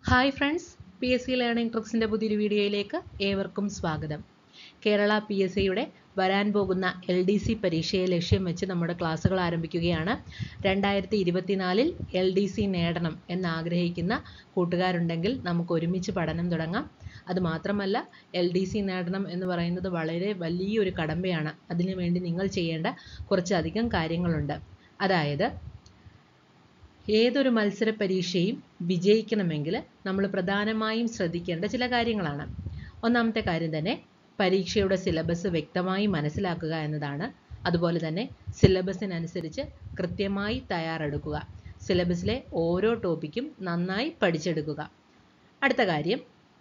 hi friends P S C learning ട്രിക്സിൻ്റെ പുതിയൊരു വീഡിയോയിലേക്ക് ഏവർക്കും സ്വാഗതം കേരള പി എസ് സിയുടെ വരാൻ പോകുന്ന എൽ ഡി സി പരീക്ഷയെ ലക്ഷ്യം വെച്ച് നമ്മുടെ ക്ലാസ്സുകൾ ആരംഭിക്കുകയാണ് രണ്ടായിരത്തി ഇരുപത്തിനാലിൽ എൽ ഡി സി നേടണം എന്നാഗ്രഹിക്കുന്ന കൂട്ടുകാരുണ്ടെങ്കിൽ നമുക്ക് ഒരുമിച്ച് പഠനം തുടങ്ങാം അതുമാത്രമല്ല എൽ ഡി സി നേടണം എന്ന് പറയുന്നത് വളരെ വലിയൊരു കടമ്പയാണ് അതിനുവേണ്ടി നിങ്ങൾ ചെയ്യേണ്ട കുറച്ചധികം കാര്യങ്ങളുണ്ട് അതായത് ഏതൊരു മത്സര പരീക്ഷയും വിജയിക്കണമെങ്കിൽ നമ്മൾ പ്രധാനമായും ശ്രദ്ധിക്കേണ്ട ചില കാര്യങ്ങളാണ് ഒന്നാമത്തെ കാര്യം തന്നെ പരീക്ഷയുടെ സിലബസ് വ്യക്തമായി മനസ്സിലാക്കുക എന്നതാണ് അതുപോലെ തന്നെ സിലബസിനനുസരിച്ച് കൃത്യമായി തയ്യാറെടുക്കുക സിലബസിലെ ഓരോ ടോപ്പിക്കും നന്നായി പഠിച്ചെടുക്കുക അടുത്ത കാര്യം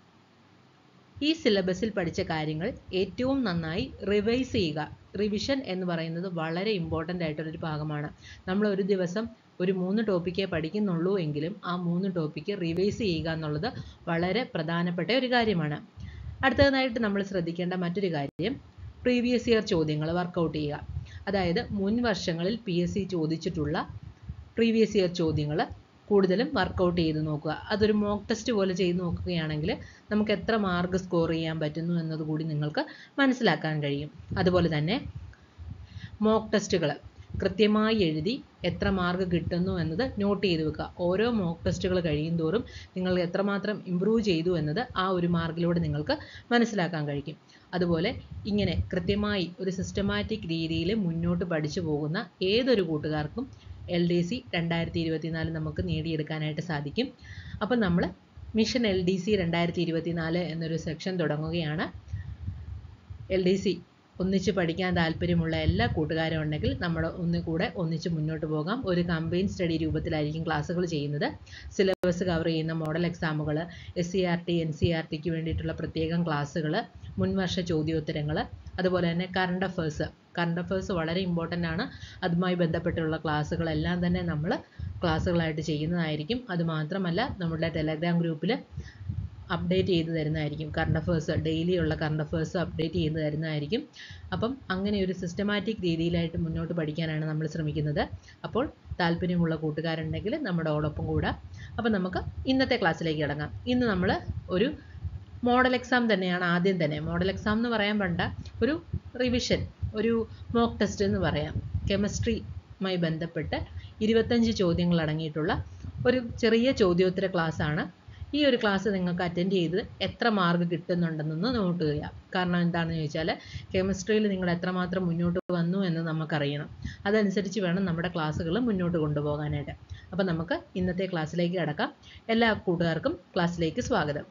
ഈ സിലബസിൽ പഠിച്ച കാര്യങ്ങൾ ഏറ്റവും നന്നായി റിവൈസ് ചെയ്യുക റിവിഷൻ എന്ന് പറയുന്നത് വളരെ ഇമ്പോർട്ടൻ്റ് ആയിട്ടുള്ളൊരു ഭാഗമാണ് നമ്മൾ ഒരു ദിവസം ഒരു മൂന്ന് ടോപ്പിക്കേ പഠിക്കുന്നുള്ളൂ എങ്കിലും ആ മൂന്ന് ടോപ്പിക്ക് റിവൈസ് ചെയ്യുക എന്നുള്ളത് വളരെ പ്രധാനപ്പെട്ട ഒരു കാര്യമാണ് അടുത്തതായിട്ട് നമ്മൾ ശ്രദ്ധിക്കേണ്ട മറ്റൊരു കാര്യം പ്രീവിയസ് ഇയർ ചോദ്യങ്ങൾ വർക്കൗട്ട് ചെയ്യുക അതായത് മുൻ വർഷങ്ങളിൽ പി എസ് സി ചോദിച്ചിട്ടുള്ള പ്രീവിയസ് ഇയർ ചോദ്യങ്ങൾ കൂടുതലും വർക്കൗട്ട് ചെയ്ത് നോക്കുക അതൊരു മോക്ക് ടെസ്റ്റ് പോലെ ചെയ്ത് നോക്കുകയാണെങ്കിൽ നമുക്ക് എത്ര മാർക്ക് സ്കോർ ചെയ്യാൻ പറ്റുന്നു എന്നതുകൂടി നിങ്ങൾക്ക് മനസ്സിലാക്കാൻ കഴിയും അതുപോലെ തന്നെ മോക്ക് ടെസ്റ്റുകൾ കൃത്യമായി എഴുതി എത്ര മാർക്ക് കിട്ടുന്നു എന്നത് നോട്ട് ചെയ്ത് വെക്കുക ഓരോ മോക്ക് ടെസ്റ്റുകൾ കഴിയും തോറും നിങ്ങൾ എത്രമാത്രം ഇമ്പ്രൂവ് ചെയ്തു എന്നത് ആ ഒരു മാർക്കിലൂടെ നിങ്ങൾക്ക് മനസ്സിലാക്കാൻ കഴിയും അതുപോലെ ഇങ്ങനെ കൃത്യമായി ഒരു സിസ്റ്റമാറ്റിക് രീതിയിൽ മുന്നോട്ട് പഠിച്ചു പോകുന്ന ഏതൊരു കൂട്ടുകാർക്കും എൽ ഡി സി രണ്ടായിരത്തി ഇരുപത്തിനാല് നമുക്ക് നേടിയെടുക്കാനായിട്ട് സാധിക്കും അപ്പം നമ്മൾ മിഷൻ എൽ ഡി സി രണ്ടായിരത്തി ഇരുപത്തിനാല് എന്നൊരു സെക്ഷൻ തുടങ്ങുകയാണ് എൽ ഡി സി ഒന്നിച്ച് പഠിക്കാൻ താല്പര്യമുള്ള എല്ലാ കൂട്ടുകാരും ഉണ്ടെങ്കിൽ നമ്മൾ ഒന്നുകൂടെ ഒന്നിച്ച് മുന്നോട്ട് പോകാം ഒരു കമ്പൈൻ സ്റ്റഡി രൂപത്തിലായിരിക്കും ക്ലാസ്സുകൾ ചെയ്യുന്നത് സിലബസ് കവർ ചെയ്യുന്ന മോഡൽ എക്സാമുകൾ S C R T N C R ടിക്ക് വേണ്ടിയിട്ടുള്ള പ്രത്യേകം ക്ലാസ്സുകൾ മുൻവർഷ ചോദ്യോത്തരങ്ങൾ അതുപോലെ തന്നെ കറണ്ട് അഫേഴ്സ് കറണ്ട് അഫേഴ്സ് വളരെ ഇമ്പോർട്ടൻ്റ് ആണ് അതുമായി ബന്ധപ്പെട്ടുള്ള ക്ലാസ്സുകളെല്ലാം തന്നെ നമ്മൾ ക്ലാസ്സുകളായിട്ട് ചെയ്യുന്നതായിരിക്കും അതുമാത്രമല്ല നമ്മുടെ ടെലഗ്രാം ഗ്രൂപ്പിൽ അപ്ഡേറ്റ് ചെയ്ത് തരുന്നതായിരിക്കും കറണ്ട് അഫേഴ്സ് ഡെയിലി ഉള്ള കറണ്ട് അഫേഴ്സ് അപ്ഡേറ്റ് ചെയ്ത് തരുന്നതായിരിക്കും അപ്പം അങ്ങനെ ഒരു സിസ്റ്റമാറ്റിക് രീതിയിലായിട്ട് മുന്നോട്ട് പഠിക്കാനാണ് നമ്മൾ ശ്രമിക്കുന്നത് അപ്പോൾ താല്പര്യമുള്ള കൂട്ടുകാരുണ്ടെങ്കിൽ നമ്മുടെ ഓടൊപ്പം കൂടാം അപ്പം നമുക്ക് ഇന്നത്തെ ക്ലാസ്സിലേക്ക് കിടങ്ങാം ഇന്ന് നമ്മൾ ഒരു മോഡൽ എക്സാം തന്നെയാണ് ആദ്യം തന്നെ മോഡൽ എക്സാം എന്ന് പറയാൻ വേണ്ട ഒരു റിവിഷൻ ഒരു മോക്ക് ടെസ്റ്റ് എന്ന് പറയാം കെമിസ്ട്രിയുമായി ബന്ധപ്പെട്ട് ഇരുപത്തഞ്ച് ചോദ്യങ്ങൾ അടങ്ങിയിട്ടുള്ള ഒരു ചെറിയ ചോദ്യോത്തര ക്ലാസ് ആണ് ഈ ഒരു ക്ലാസ് നിങ്ങൾക്ക് അറ്റൻഡ് ചെയ്ത് എത്ര മാർക്ക് കിട്ടുന്നുണ്ടെന്നൊന്ന് നോട്ട് ചെയ്യുക കാരണം എന്താണെന്ന് ചോദിച്ചാൽ കെമിസ്ട്രിയിൽ നിങ്ങൾ എത്രമാത്രം മുന്നോട്ട് വന്നു എന്ന് നമുക്കറിയണം അതനുസരിച്ച് വേണം നമ്മുടെ ക്ലാസ്സുകൾ മുന്നോട്ട് കൊണ്ടുപോകാനായിട്ട് അപ്പോൾ നമുക്ക് ഇന്നത്തെ ക്ലാസ്സിലേക്ക് കിടക്കാം എല്ലാ കൂട്ടുകാർക്കും ക്ലാസ്സിലേക്ക് സ്വാഗതം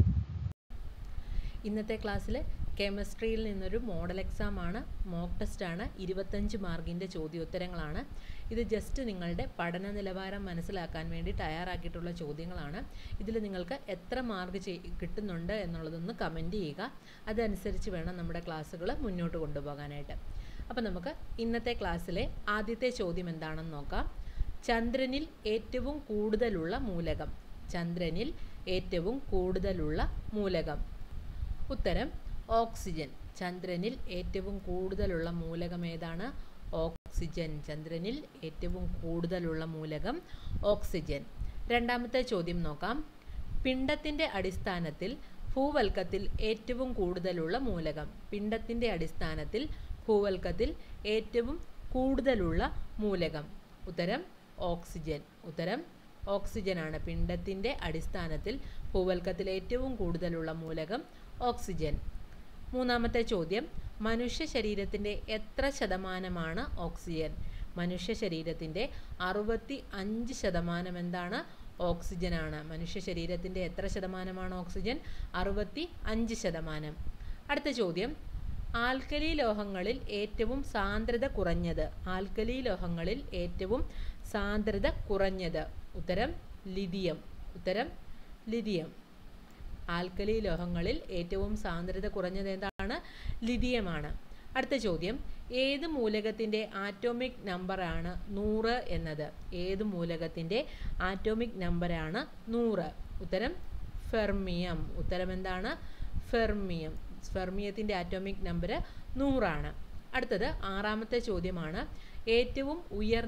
ഇന്നത്തെ ക്ലാസ്സിൽ കെമിസ്ട്രിയിൽ നിന്നൊരു മോഡൽ എക്സാം ആണ് മോക്ക് ടെസ്റ്റ് ആണ് ഇരുപത്തഞ്ച് മാർക്കിൻ്റെ ചോദ്യോത്തരങ്ങളാണ് ഇത് ജസ്റ്റ് നിങ്ങളുടെ പഠന നിലവാരം മനസ്സിലാക്കാൻ വേണ്ടി തയ്യാറാക്കിയിട്ടുള്ള ചോദ്യങ്ങളാണ് ഇതിൽ നിങ്ങൾക്ക് എത്ര മാർക്ക് കിട്ടുന്നുണ്ട് എന്നുള്ളതൊന്ന് കമൻറ്റ് ചെയ്യുക അതനുസരിച്ച് വേണം നമ്മുടെ ക്ലാസ്സുകൾ മുന്നോട്ട് കൊണ്ടുപോകാനായിട്ട് അപ്പോൾ നമുക്ക് ഇന്നത്തെ ക്ലാസ്സിലെ ആദ്യത്തെ ചോദ്യം എന്താണെന്ന് നോക്കാം ചന്ദ്രനിൽ ഏറ്റവും കൂടുതലുള്ള മൂലകം ചന്ദ്രനിൽ ഏറ്റവും കൂടുതലുള്ള മൂലകം ഉത്തരം ഓക്സിജൻ ചന്ദ്രനിൽ ഏറ്റവും കൂടുതലുള്ള മൂലകം ഏതാണ് ഓക്സിജൻ ചന്ദ്രനിൽ ഏറ്റവും കൂടുതലുള്ള മൂലകം ഓക്സിജൻ രണ്ടാമത്തെ ചോദ്യം നോക്കാം പിണ്ടത്തിൻ്റെ അടിസ്ഥാനത്തിൽ ഭൂവൽക്കത്തിൽ ഏറ്റവും കൂടുതലുള്ള മൂലകം പിണ്ടത്തിൻ്റെ അടിസ്ഥാനത്തിൽ ഭൂവൽക്കത്തിൽ ഏറ്റവും കൂടുതലുള്ള മൂലകം ഉത്തരം ഓക്സിജൻ ഉത്തരം ഓക്സിജനാണ് പിണ്ടത്തിൻ്റെ അടിസ്ഥാനത്തിൽ ഭൂവൽക്കത്തിൽ ഏറ്റവും കൂടുതലുള്ള മൂലകം ഓക്സിജൻ മൂന്നാമത്തെ ചോദ്യം മനുഷ്യ ശരീരത്തിൻ്റെ എത്ര ശതമാനമാണ് ഓക്സിജൻ മനുഷ്യ ശരീരത്തിൻ്റെ അറുപത്തി അഞ്ച് ശതമാനം എന്താണ് ഓക്സിജനാണ് മനുഷ്യ ശരീരത്തിൻ്റെ എത്ര ശതമാനമാണ് ഓക്സിജൻ അറുപത്തി അഞ്ച് ശതമാനം അടുത്ത ചോദ്യം ആൽക്കലി ലോഹങ്ങളിൽ ഏറ്റവും സാന്ദ്രത കുറഞ്ഞത് ആൽക്കലി ലോഹങ്ങളിൽ ഏറ്റവും സാന്ദ്രത കുറഞ്ഞത് ഉത്തരം ലിഥിയം ഉത്തരം ലിഥിയം ആൽക്കലി ലോഹങ്ങളിൽ ഏറ്റവും സാന്ദ്രത കുറഞ്ഞത് എന്താണ് ലിഥിയമാണ് അടുത്ത ചോദ്യം ഏത് മൂലകത്തിൻ്റെ ആറ്റോമിക് നമ്പറാണ് നൂറ് എന്നത് ഏത് മൂലകത്തിൻ്റെ ആറ്റോമിക് നമ്പറാണ് നൂറ് ഉത്തരം ഫെർമിയം ഉത്തരം എന്താണ് ഫെർമിയം ഫെർമിയത്തിൻ്റെ ആറ്റോമിക് നമ്പർ നൂറാണ് അടുത്തത് ആറാമത്തെ ചോദ്യമാണ് ഏറ്റവും ഉയർന്ന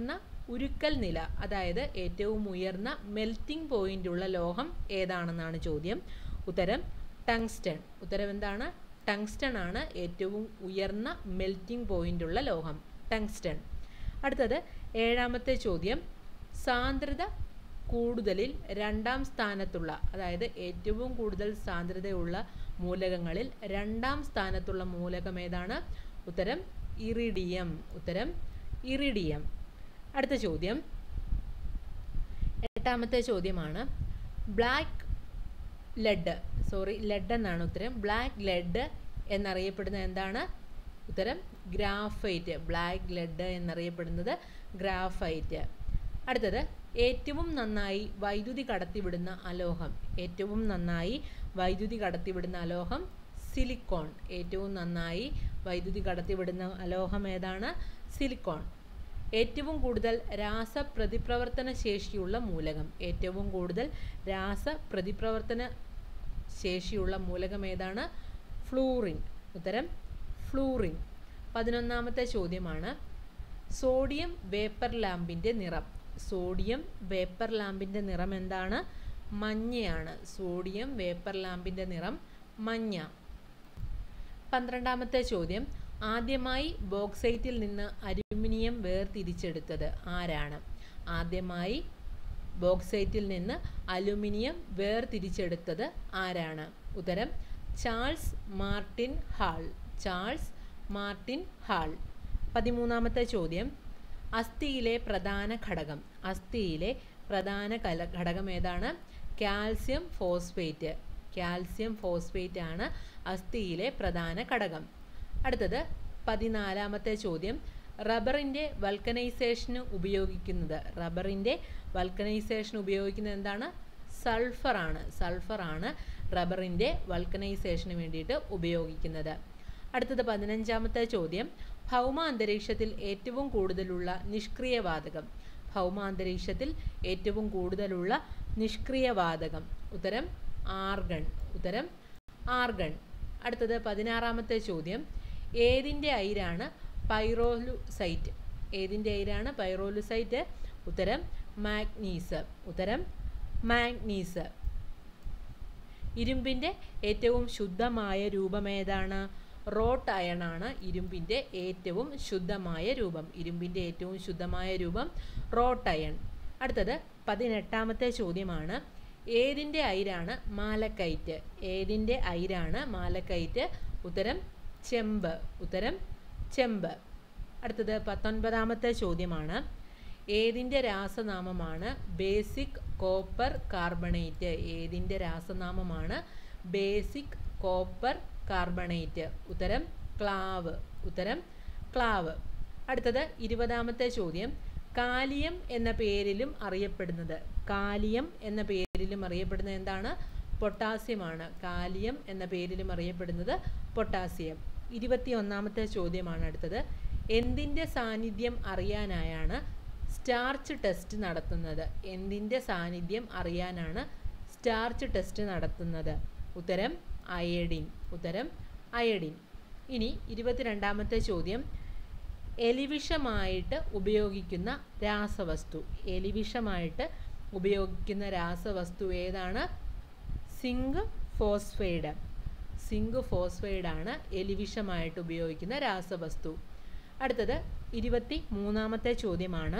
ഉരുക്കൽ നില അതായത് ഏറ്റവും ഉയർന്ന മെൽറ്റിംഗ് പോയിന്റ് ഉള്ള ലോഹം ഏതാണെന്നാണ് ചോദ്യം ഉത്തരം ടങ്സ്റ്റൺ ഉത്തരം എന്താണ് ടങ്സ്റ്റൺ ആണ് ഏറ്റവും ഉയർന്ന മെൽറ്റിംഗ് പോയിന്റ് ഉള്ള ലോഹം ടങ്സ്റ്റൺ അടുത്തത് ഏഴാമത്തെ ചോദ്യം സാന്ദ്രത കൂടുതലിൽ രണ്ടാം സ്ഥാനത്തുള്ള അതായത് ഏറ്റവും കൂടുതൽ സാന്ദ്രതയുള്ള മൂലകങ്ങളിൽ രണ്ടാം സ്ഥാനത്തുള്ള മൂലകം ഏതാണ് ഉത്തരം ഇറിഡിയം ഉത്തരം ഇറിഡിയം അടുത്ത ചോദ്യം എട്ടാമത്തെ ചോദ്യമാണ് ബ്ലാക്ക് ലെഡ് സോറി ലെഡ് എന്നാണ് ഉത്തരം ബ്ലാക്ക് ലെഡ് എന്നറിയപ്പെടുന്ന എന്താണ് ഉത്തരം ഗ്രാഫൈറ്റ് ബ്ലാക്ക് ലെഡ് എന്നറിയപ്പെടുന്നത് ഗ്രാഫൈറ്റ് അടുത്തത് ഏറ്റവും നന്നായി വൈദ്യുതി കടത്തിവിടുന്ന അലോഹം ഏറ്റവും നന്നായി വൈദ്യുതി കടത്തിവിടുന്ന അലോഹം സിലിക്കോൺ ഏറ്റവും നന്നായി വൈദ്യുതി കടത്തിവിടുന്ന അലോഹം ഏതാണ് സിലിക്കോൺ ഏറ്റവും കൂടുതൽ രാസപ്രതിപ്രവർത്തന ശേഷിയുള്ള മൂലകം ഏറ്റവും കൂടുതൽ രാസപ്രതിപ്രവർത്തന ശേഷിയുള്ള മൂലകം ഏതാണ് ഫ്ലൂറിൻ ഉത്തരം ഫ്ലൂറിൻ പതിനൊന്നാമത്തെ ചോദ്യമാണ് സോഡിയം വേപ്പർ ലാമ്പിൻ്റെ നിറം സോഡിയം വേപ്പർ ലാമ്പിൻ്റെ നിറം എന്താണ് മഞ്ഞയാണ് സോഡിയം വേപ്പർ ലാമ്പിൻ്റെ നിറം മഞ്ഞ പന്ത്രണ്ടാമത്തെ ചോദ്യം ആദ്യമായി ബോക്സൈറ്റിൽ നിന്ന് അലുമിനിയം വേർതിരിച്ചെടുത്തത് ആരാണ് ആദ്യമായി ബോക്സൈറ്റിൽ നിന്ന് അലുമിനിയം വേർതിരിച്ചെടുത്തത് ആരാണ് ഉത്തരം Charles Martin Hall Charles Martin Hall പതിമൂന്നാമത്തെ ചോദ്യം അസ്ഥിയിലെ പ്രധാന ഘടകം അസ്ഥിയിലെ പ്രധാന കല ഘടകം ഏതാണ് കാൽസ്യം ഫോസ്ഫേറ്റ് കാൽസ്യം ഫോസ്ഫേറ്റ് ആണ് അസ്ഥിയിലെ പ്രധാന ഘടകം അടുത്തത് പതിനാലാമത്തെ ചോദ്യം റബ്ബറിൻ്റെ വൾക്കനൈസേഷന് ഉപയോഗിക്കുന്നത് റബ്ബറിൻ്റെ വൾക്കനൈസേഷൻ ഉപയോഗിക്കുന്നത് എന്താണ് സൾഫറാണ് സൾഫറാണ് റബ്ബറിൻ്റെ വൾക്കനൈസേഷന് വേണ്ടിയിട്ട് ഉപയോഗിക്കുന്നത് അടുത്തത് പതിനഞ്ചാമത്തെ ചോദ്യം ഭൗമ അന്തരീക്ഷത്തിൽ ഏറ്റവും കൂടുതലുള്ള നിഷ്ക്രിയ വാതകം ഭൗമ അന്തരീക്ഷത്തിൽ ഏറ്റവും കൂടുതലുള്ള നിഷ്ക്രിയ വാതകം ഉത്തരം ആർഗൺ ഉത്തരം ആർഗൺ അടുത്തത് പതിനാറാമത്തെ ചോദ്യം ഏതിൻ്റെ അയിരാണ് പൈറോലുസൈറ്റ് ഏതിൻ്റെ അയിരാണ് പൈറോലുസൈറ്റ് ഉത്തരം മാഗ്നീസ് ഉത്തരം മാഗ്നീസ് ഇരുമ്പിൻ്റെ ഏറ്റവും ശുദ്ധമായ രൂപം ഏതാണ് റോട്ട് അയൺ ആണ് ഇരുമ്പിൻ്റെ ഏറ്റവും ശുദ്ധമായ രൂപം ഇരുമ്പിൻ്റെ ഏറ്റവും ശുദ്ധമായ രൂപം റോട്ട് അയൺ അടുത്തത് പതിനെട്ടാമത്തെ ചോദ്യമാണ് ഏതിൻ്റെ അയിരാണ് മാലക്കൈറ്റ് ഏതിൻ്റെ അയിരാണ് മാലക്കൈറ്റ് ഉത്തരം ചെമ്പ് ഉത്തരം ചെമ്പ് അടുത്തത് പത്തൊൻപതാമത്തെ ചോദ്യമാണ് ഏതിൻ്റെ രാസനാമമാണ് ബേസിക് കോപ്പർ കാർബണേറ്റ് ഏതിൻ്റെ രാസനാമമാണ് ബേസിക് കോപ്പർ കാർബണേറ്റ് ഉത്തരം ക്ലാവ് ഉത്തരം ക്ലാവ് അടുത്തത് ഇരുപതാമത്തെ ചോദ്യം കാലിയം എന്ന പേരിലും അറിയപ്പെടുന്നത് കാലിയം എന്ന പേരിലും അറിയപ്പെടുന്നത് എന്താണ് പൊട്ടാസ്യമാണ് കാലിയം എന്ന പേരിലും അറിയപ്പെടുന്നത് പൊട്ടാസ്യം ഇരുപത്തി ഒന്നാമത്തെ ചോദ്യമാണ് അടുത്തത് എന്തിൻ്റെ സാന്നിധ്യം അറിയാനായാണ് സ്റ്റാർച്ച് ടെസ്റ്റ് നടത്തുന്നത് എന്തിൻ്റെ സാന്നിധ്യം അറിയാനാണ് സ്റ്റാർച്ച് ടെസ്റ്റ് നടത്തുന്നത് ഉത്തരം അയഡിൻ ഉത്തരം അയഡിൻ ഇനി ഇരുപത്തിരണ്ടാമത്തെ ചോദ്യം എലിവിഷമായിട്ട് ഉപയോഗിക്കുന്ന രാസവസ്തു എലിവിഷമായിട്ട് ഉപയോഗിക്കുന്ന രാസവസ്തു ഏതാണ് സിങ്ക് ഫോസ്ഫൈഡ് സിങ്ക് ഫോസ്ഫൈഡ് ആണ് എലിവിഷമായിട്ട് ഉപയോഗിക്കുന്ന രാസവസ്തു അടുത്തത് ഇരുപത്തി മൂന്നാമത്തെ ചോദ്യമാണ്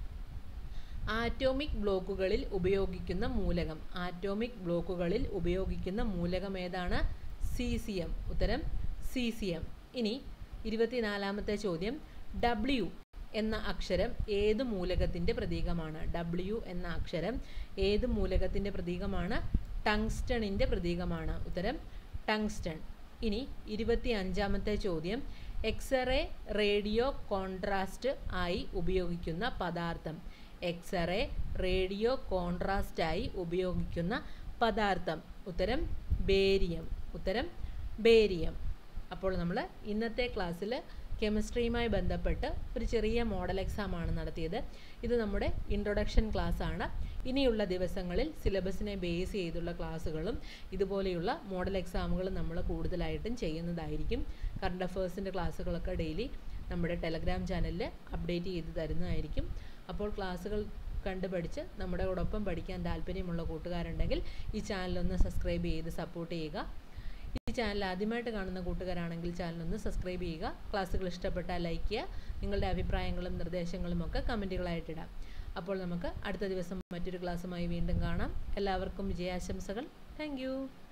ആറ്റോമിക് ബ്ലോക്കുകളിൽ ഉപയോഗിക്കുന്ന മൂലകം ആറ്റോമിക് ബ്ലോക്കുകളിൽ ഉപയോഗിക്കുന്ന മൂലകം ഏതാണ് സീസിയം ഉത്തരം സീസിയം ഇനി ഇരുപത്തിനാലാമത്തെ ചോദ്യം ഡബ്ല്യു എന്ന അക്ഷരം ഏത് മൂലകത്തിൻ്റെ പ്രതീകമാണ് ഡബ്ല്യു എന്ന അക്ഷരം ഏത് മൂലകത്തിൻ്റെ പ്രതീകമാണ് ടങ്സ്റ്റണിൻ്റെ പ്രതീകമാണ് ഉത്തരം ടങ്സ്റ്റൺ ഇനി ഇരുപത്തി അഞ്ചാമത്തെ ചോദ്യം എക്സ്റേ റേഡിയോ കോൺട്രാസ്റ്റ് ആയി ഉപയോഗിക്കുന്ന പദാർത്ഥം എക്സ്റേ റേഡിയോ കോൺട്രാസ്റ്റ് ആയി ഉപയോഗിക്കുന്ന പദാർത്ഥം ഉത്തരം ബേരിയം ഉത്തരം ബേരിയം അപ്പോൾ നമ്മൾ ഇന്നത്തെ ക്ലാസ്സിൽ കെമിസ്ട്രിയുമായി ബന്ധപ്പെട്ട് ഒരു ചെറിയ മോഡൽ എക്സാമാണ് നടത്തിയത് ഇത് നമ്മുടെ ഇൻട്രൊഡക്ഷൻ ക്ലാസ് ആണ് ഇനിയുള്ള ദിവസങ്ങളിൽ സിലബസിനെ ബേസ് ചെയ്തുള്ള ക്ലാസ്സുകളും ഇതുപോലെയുള്ള മോഡൽ എക്സാമുകളും നമ്മൾ കൂടുതലായിട്ടും ചെയ്യുന്നതായിരിക്കും കറണ്ട് അഫേഴ്സിൻ്റെ ക്ലാസ്സുകളൊക്കെ ഡെയിലി നമ്മുടെ ടെലഗ്രാം ചാനലിൽ അപ്ഡേറ്റ് ചെയ്ത് തരുന്നതായിരിക്കും അപ്പോൾ ക്ലാസ്സുകൾ കണ്ട് പഠിച്ച് നമ്മുടെ കൂടൊപ്പം പഠിക്കാൻ താല്പര്യമുള്ള കൂട്ടുകാരുണ്ടെങ്കിൽ ഈ ചാനലൊന്ന് സബ്സ്ക്രൈബ് ചെയ്ത് സപ്പോർട്ട് ചെയ്യുക ഈ ചാനൽ ആദ്യമായിട്ട് കാണുന്ന കൂട്ടുകാരാണെങ്കിൽ ചാനലൊന്ന് സബ്സ്ക്രൈബ് ചെയ്യുക ക്ലാസ്സുകൾ ഇഷ്ടപ്പെട്ടാൽ ലൈക്ക് ചെയ്യുക നിങ്ങളുടെ അഭിപ്രായങ്ങളും നിർദ്ദേശങ്ങളും ഒക്കെ കമൻറ്റുകളായിട്ടിടാം അപ്പോൾ നമുക്ക് അടുത്ത ദിവസം മറ്റൊരു ക്ലാസ്സുമായി വീണ്ടും കാണാം എല്ലാവർക്കും വിജയാശംസകൾ താങ്ക്